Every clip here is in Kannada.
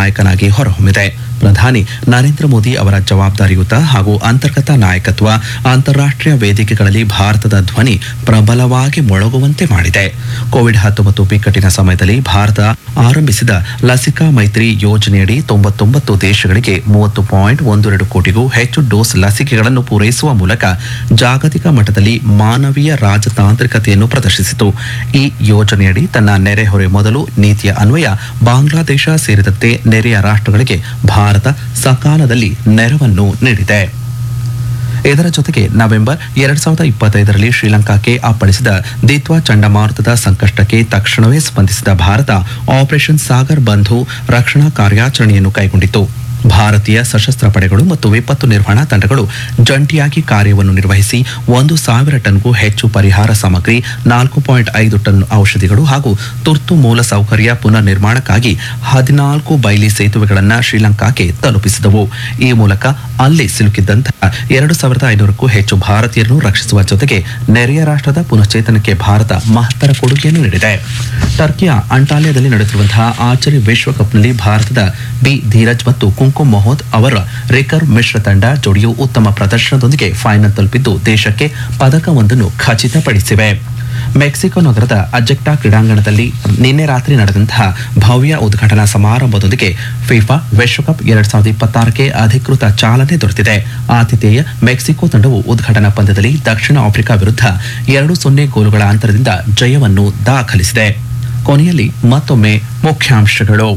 ನಾಯಕನಾಗಿ ಹೊರಹೊಮ್ಮಿದೆ ಪ್ರಧಾನಿ ನರೇಂದ್ರ ಮೋದಿ ಅವರ ಜವಾಬ್ದಾರಿಯುತ ಹಾಗೂ ಅಂತರ್ಗತ ನಾಯಕತ್ವ ಅಂತಾರಾಷ್ಟ್ರೀಯ ವೇದಿಕೆಗಳಲ್ಲಿ ಭಾರತದ ಧ್ವನಿ ಪ್ರಬಲವಾಗಿ ಮೊಳಗುವಂತೆ ಮಾಡಿದೆ ಕೋವಿಡ್ ಹತ್ತೊಂಬತ್ತು ಬಿಕ್ಕಟ್ಟಿನ ಸಮಯದಲ್ಲಿ ಭಾರತ ಆರಂಭಿಸಿದ ಲಸಿಕಾ ಮೈತ್ರಿ ಯೋಜನೆಯಡಿ ತೊಂಬತ್ತೊಂಬತ್ತು ದೇಶಗಳಿಗೆ ಮೂವತ್ತು ಪಾಯಿಂಟ್ ಒಂದೆರಡು ಕೋಟಿಗೂ ಹೆಚ್ಚು ಡೋಸ್ ಲಸಿಕೆಗಳನ್ನು ಪೂರೈಸುವ ಮೂಲಕ ಜಾಗತಿಕ ಮಟ್ಟದಲ್ಲಿ ಮಾನವೀಯ ರಾಜತಾಂತ್ರಿಕತೆಯನ್ನು ಪ್ರದರ್ಶಿಸಿತು ಈ ಯೋಜನೆಯಡಿ ತನ್ನ ನೆರೆಹೊರೆ ಮೊದಲು ನೀತಿಯ ಅನ್ವಯ ಬಾಂಗ್ಲಾದೇಶ ಸೇರಿದಂತೆ ನೆರೆಯ ರಾಷ್ಟ್ರಗಳಿಗೆ ಭಾರತ ಸಕಾಲದಲ್ಲಿ ನೆರವನ್ನು ನೀಡಿದೆ ಇದರ ಜೊತೆಗೆ ನವೆಂಬರ್ ಎರಡ್ ಸಾವಿರದ ಇಪ್ಪತ್ತೈದರಲ್ಲಿ ಶ್ರೀಲಂಕಾಕ್ಕೆ ಅಪ್ಪಳಿಸಿದ ದಿತ್ವಾ ಚಂಡಮಾರುತದ ಸಂಕಷ್ಟಕ್ಕೆ ತಕ್ಷಣವೇ ಸ್ಪಂದಿಸಿದ ಭಾರತ ಆಪರೇಷನ್ ಸಾಗರ್ ಬಂಧು ರಕ್ಷಣಾ ಕಾರ್ಯಾಚರಣೆಯನ್ನು ಕೈಗೊಂಡಿತು ಭಾರತೀಯ ಸಶಸ್ತ್ರ ಪಡೆಗಳು ಮತ್ತು ವಿಪತ್ತು ನಿರ್ವಹಣಾ ತಂಡಗಳು ಜಂಟಿಯಾಗಿ ಕಾರ್ಯವನ್ನು ನಿರ್ವಹಿಸಿ ಒಂದು ಸಾವಿರ ಟನ್ಗೂ ಹೆಚ್ಚು ಪರಿಹಾರ ಸಾಮಗ್ರಿ ನಾಲ್ಕು ಪಾಯಿಂಟ್ ಐದು ಟನ್ ಔಷಧಿಗಳು ಹಾಗೂ ತುರ್ತು ಮೂಲ ಸೌಕರ್ಯ ಪುನರ್ ನಿರ್ಮಾಣಕ್ಕಾಗಿ ಹದಿನಾಲ್ಕು ಬೈಲಿ ಸೇತುವೆಗಳನ್ನು ಶ್ರೀಲಂಕಾಕ್ಕೆ ತಲುಪಿಸಿದವು ಈ ಮೂಲಕ ಅಲ್ಲಿ ಸಿಲುಕಿದ್ದಂತಹ ಎರಡು ಸಾವಿರದ ಐನೂರಕ್ಕೂ ಹೆಚ್ಚು ಭಾರತೀಯರನ್ನು ರಕ್ಷಿಸುವ ಜೊತೆಗೆ ನೆರೆಯ ರಾಷ್ಟ್ರದ ಪುನಶ್ಚೇತನಕ್ಕೆ ಭಾರತ ಮಹತ್ತರ ಕೊಡುಗೆಯನ್ನು ನೀಡಿದೆ ಟರ್ಕಿಯ ಅಂಟಾಲಿಯಾದಲ್ಲಿ ನಡೆಯುತ್ತಿರುವಂತಹ ಆರ್ಚರಿ ವಿಶ್ವಕಪ್ನಲ್ಲಿ ಭಾರತದ ಬಿ ಧೀರಜ್ ಮತ್ತು ಕುಂಕುಮ್ ಮೊಹೋದ್ ಅವರ ರಿಕರ್ ಮಿಶ್ರ ತಂಡ ಜೋಡಿಯು ಉತ್ತಮ ಪ್ರದರ್ಶನದೊಂದಿಗೆ ಫೈನಲ್ ತಲುಪಿದ್ದು ದೇಶಕ್ಕೆ ಪದಕವೊಂದನ್ನು ಖಚಿತಪಡಿಸಿವೆ ಮೆಕ್ಸಿಕೋ ನಗರದ ಅಜೆಕ್ಟಾ ಕ್ರೀಡಾಂಗಣದಲ್ಲಿ ನಿನ್ನೆ ರಾತ್ರಿ ನಡೆದಂತಹ ಭವ್ಯ ಉದ್ಘಾಟನಾ ಸಮಾರಂಭದೊಂದಿಗೆ ಫಿಫಾ ವಿಶ್ವಕಪ್ ಎರಡ್ ಸಾವಿರದ ಇಪ್ಪತ್ತಾರಕ್ಕೆ ಅಧಿಕೃತ ಚಾಲನೆ ದೊರೆತಿದೆ ಆತಿಥೇಯ ಮೆಕ್ಸಿಕೋ ತಂಡವು ಉದ್ಘಾಟನಾ ಪಂದ್ಯದಲ್ಲಿ ದಕ್ಷಿಣ ಆಫ್ರಿಕಾ ವಿರುದ್ಧ ಎರಡು ಸೊನ್ನೆ ಗೋಲುಗಳ ಅಂತರದಿಂದ ಜಯವನ್ನು ದಾಖಲಿಸಿದೆ ಕೊನೆಯಲ್ಲಿ ಮತ್ತೊಮ್ಮೆ ಮುಖ್ಯಾಂಶಗಳು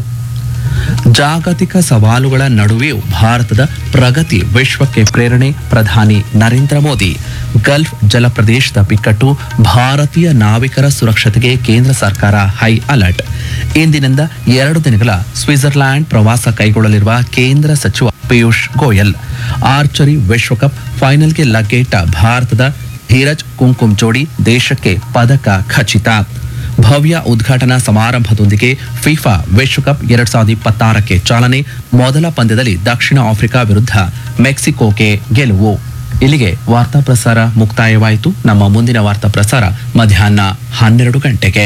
ಜಾಗತಿಕ ಸವಾಲುಗಳ ನಡುವೆಯೂ ಭಾರತದ ಪ್ರಗತಿ ವಿಶ್ವಕ್ಕೆ ಪ್ರೇರಣೆ ಪ್ರಧಾನಿ ನರೇಂದ್ರ ಮೋದಿ ಗಲ್ಫ್ ಜಲಪ್ರದೇಶದ ಬಿಕ್ಕಟ್ಟು ಭಾರತೀಯ ನಾವಿಕರ ಸುರಕ್ಷತೆಗೆ ಕೇಂದ್ರ ಸರ್ಕಾರ ಹೈ ಅಲರ್ಟ್ ಇಂದಿನಿಂದ ಎರಡು ದಿನಗಳ ಸ್ವಿಟ್ಜರ್ಲ್ಯಾಂಡ್ ಪ್ರವಾಸ ಕೈಗೊಳ್ಳಲಿರುವ ಕೇಂದ್ರ ಸಚಿವ ಪಿಯೂಷ್ ಗೋಯಲ್ ಆರ್ಚರಿ ವಿಶ್ವಕಪ್ ಫೈನಲ್ಗೆ ಲಗ್ಗೆಯಿಟ್ಟ ಭಾರತದ ಧೀರಜ್ ಕುಂಕುಮ್ ಜೋಡಿ ದೇಶಕ್ಕೆ ಪದಕ ಖಚಿತ ಭವ್ಯ ಉದ್ಘಾಟನಾ ಸಮಾರಂಭದೊಂದಿಗೆ ಫಿಫಾ ವಿಶ್ವಕಪ್ ಎರಡ್ ಸಾವಿರದ ಇಪ್ಪತ್ತಾರಕ್ಕೆ ಚಾಲನೆ ಮೊದಲ ಪಂದ್ಯದಲ್ಲಿ ದಕ್ಷಿಣ ಆಫ್ರಿಕಾ ವಿರುದ್ಧ ಮೆಕ್ಸಿಕೋಗೆ ಗೆಲುವು ಇಲ್ಲಿಗೆ ವಾರ್ತಾ ಪ್ರಸಾರ ಮುಕ್ತಾಯವಾಯಿತು ನಮ್ಮ ಮುಂದಿನ ವಾರ್ತಾ ಪ್ರಸಾರ ಮಧ್ಯಾಹ್ನ ಹನ್ನೆರಡು ಗಂಟೆಗೆ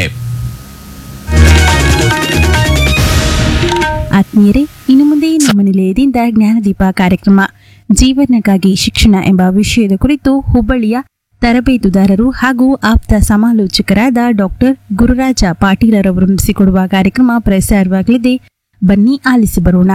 ಆತ್ಮೀಯರೇ ಇನ್ನು ಮುಂದೆ ನಮ್ಮ ನಿಲಯದಿಂದ ಜ್ಞಾನದೀಪ ಕಾರ್ಯಕ್ರಮ ಜೀವನಕ್ಕಾಗಿ ಶಿಕ್ಷಣ ಎಂಬ ವಿಷಯದ ಕುರಿತು ಹುಬ್ಬಳ್ಳಿಯ ತರಬೇತುದಾರರು ಹಾಗೂ ಆಪ್ತ ಸಮಾಲೋಚಕರಾದ ಡಾಕ್ಟರ್ ಗುರುರಾಜ ಪಾಟೀಲರವರು ನಡೆಸಿಕೊಡುವ ಕಾರ್ಯಕ್ರಮ ಪ್ರಸಾರವಾಗಲಿದೆ ಬನ್ನಿ ಆಲಿಸಿ ಬರೋಣ